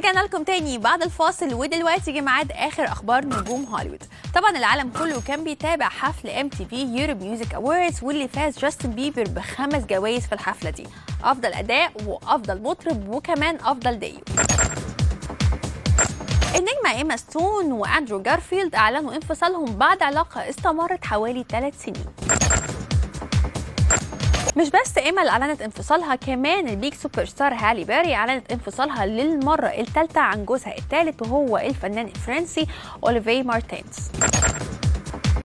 ورجعنا لكم تاني بعد الفاصل ودلوقتي جه ميعاد اخر اخبار نجوم هوليوود طبعا العالم كله كان بيتابع حفل ام تي في يوروب ميوزك اووردز واللي فاز جاستن بيبر بخمس جوائز في الحفله دي افضل اداء وافضل مطرب وكمان افضل ديو النجمة إيما ستون وأندرو جارفيلد أعلنوا انفصالهم بعد علاقة استمرت حوالي ثلاث سنين مش بس ايما اللي اعلنت انفصالها كمان البيك سوبر ستار هالي بيري اعلنت انفصالها للمره الثالثه عن جوزها الثالث وهو الفنان الفرنسي اوليفي مارتينز